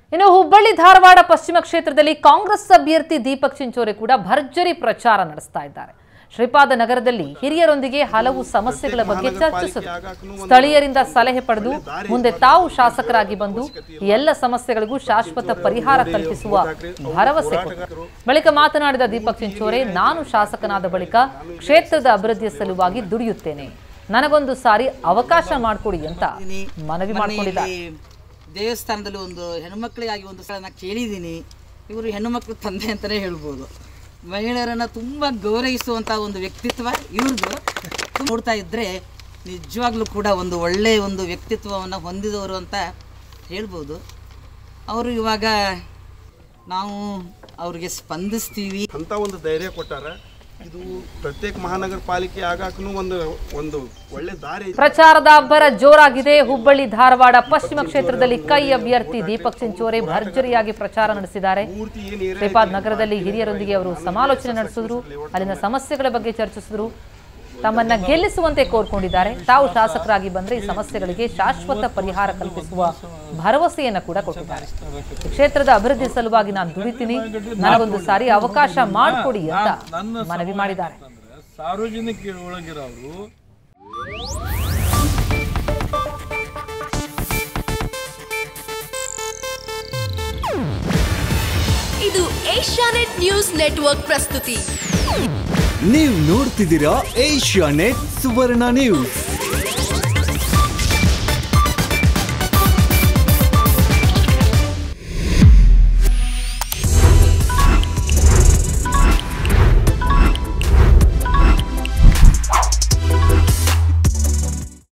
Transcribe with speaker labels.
Speaker 1: ಇನ್ನು ಹುಬ್ಬಳ್ಳಿ ಧಾರವಾಡ ಪಶ್ಚಿಮ ಕ್ಷೇತ್ರದಲ್ಲಿ ಕಾಂಗ್ರೆಸ್ ಅಭ್ಯರ್ಥಿ ದೀಪಕ್ ಚಿಂಚೋರೆ ಕೂಡ ಭರ್ಜರಿ ಪ್ರಚಾರ ನಡೆಸ್ತಾ ಇದ್ದಾರೆ ಶ್ರೀಪಾದ ನಗರದಲ್ಲಿ ಹಿರಿಯರೊಂದಿಗೆ ಹಲವು ಸಮಸ್ಯೆಗಳ ಬಗ್ಗೆ ಚರ್ಚಿಸಿದರು ಸ್ಥಳೀಯರಿಂದ ಸಲಹೆ ಪಡೆದು ಮುಂದೆ ತಾವು ಶಾಸಕರಾಗಿ ಬಂದು ಈ ಎಲ್ಲ ಸಮಸ್ಯೆಗಳಿಗೂ ಶಾಶ್ವತ ಪರಿಹಾರ ಕಲ್ಪಿಸುವ ಭರವಸೆ ಕೊಟ್ಟರು ಬಳಿಕ ಮಾತನಾಡಿದ ದೀಪಕ್ ಚಿಂಚೋರೆ ನಾನು ಶಾಸಕನಾದ ಬಳಿಕ ಕ್ಷೇತ್ರದ ಅಭಿವೃದ್ಧಿಯ ಸಲುವಾಗಿ ದುಡಿಯುತ್ತೇನೆ ನನಗೊಂದು ಸಾರಿ ಅವಕಾಶ ಮಾಡಿಕೊಡಿ ಅಂತ ಮನವಿ ಮಾಡಿಕೊಂಡಿದ್ದಾರೆ
Speaker 2: ಮನೆಯಲ್ಲಿ ದೇವಸ್ಥಾನದಲ್ಲಿ ಒಂದು ಹೆಣ್ಮಕ್ಳಿಗಾಗಿ ಒಂದು ಸಲ ನಾನು ಕೇಳಿದ್ದೀನಿ ಇವರು ಹೆಣ್ಣುಮಕ್ಳ ತಂದೆ ಅಂತಲೇ ಹೇಳ್ಬೋದು ಮಹಿಳೆಯರನ್ನು ತುಂಬ ಗೌರವಿಸುವಂಥ ಒಂದು ವ್ಯಕ್ತಿತ್ವ ಇವ್ರದ್ದು ನೋಡ್ತಾ ಇದ್ದರೆ ನಿಜವಾಗ್ಲೂ ಕೂಡ ಒಂದು ಒಳ್ಳೆಯ ಒಂದು ವ್ಯಕ್ತಿತ್ವವನ್ನು ಹೊಂದಿದವರು ಅಂತ ಹೇಳ್ಬೋದು ಅವರು ಇವಾಗ ನಾವು ಅವ್ರಿಗೆ ಸ್ಪಂದಿಸ್ತೀವಿ
Speaker 3: ಅಂತ ಒಂದು ಧೈರ್ಯ ಕೊಟ್ಟಾರ ಇದು ಪ್ರತ್ಯೇಕ ಮಹಾನಗರ ಪಾಲಿಕೆ ಆಗಾಕನು ಒಂದು ಒಂದು ಒಳ್ಳೆ ದಾರಿ ಐತಿ.
Speaker 1: ಪ್ರಚಾರದ ಅಬ್ಬರ ಜೋರಾಗಿದೆ ಹುಬ್ಬಳ್ಳಿ ಧಾರವಾಡ ಪಶ್ಚಿಮ ಕ್ಷೇತ್ರದಲ್ಲಿ ಕೈ ಅಭ್ಯರ್ಥಿ ದೀಪಕ್ ಚಿಂಚೋರೆ ಭರ್ಜರಿಯಾಗಿ ಪ್ರಚಾರ ನಡೆಸಿದ್ದಾರೆ
Speaker 3: ಪೂರ್ತಿ ಏನ್ ಏರಿಯಾ
Speaker 1: ಶ್ರೀಪಾದ್ ನಗರದಲ್ಲಿ ಹಿರಿಯರೊಂದಿಗೆ ಅವರು ಸಮಾಲೋಚನೆ ನಡೆಸಿದ್ರು ಅಲ್ಲಿನ ಸಮಸ್ಯೆಗಳ ಬಗ್ಗೆ ಚರ್ಚಿಸಿದ್ರು ತಮ್ಮನ್ನ ಗೆಲ್ಲಿಸುವಂತೆ ಕೋರ್ಕೊಂಡಿದ್ದಾರೆ ತಾವು ಶಾಸಕರಾಗಿ ಬಂದ್ರೆ ಈ ಸಮಸ್ಯೆಗಳಿಗೆ ಶಾಶ್ವತ ಪರಿಹಾರ ಕಲ್ಪಿಸುವ ಭರವಸೆಯನ್ನ ಕೂಡ ಕೊಟ್ಟಿದ್ದಾರೆ ಈ ಕ್ಷೇತ್ರದ ಅಭಿವೃದ್ಧಿ ಸಲುವಾಗಿ ನಾನು ದುಡಿತೀನಿ ನನಗೊಂದು ಸಾರಿ ಅವಕಾಶ ಮಾಡಿಕೊಡಿ ಅಂತ ಮನವಿ ಮಾಡಿದ್ದಾರೆ
Speaker 4: ಅಂತಂದ್ರೆ ಸಾರ್ವಜನಿಕ ಒಳಗಿರೋರು
Speaker 5: ಇದು ಏಷ್ಯಾನೆಟ್ ನ್ಯೂಸ್ ನೆಟ್ವರ್ಕ್ ಪ್ರಸ್ತುತಿ
Speaker 6: ನೀವು ನೋಡ್ತಿದ್ದೀರಾ ಏಷ್ಯಾ ನೆಟ್ ಸುವರ್ಣ ನ್ಯೂಸ್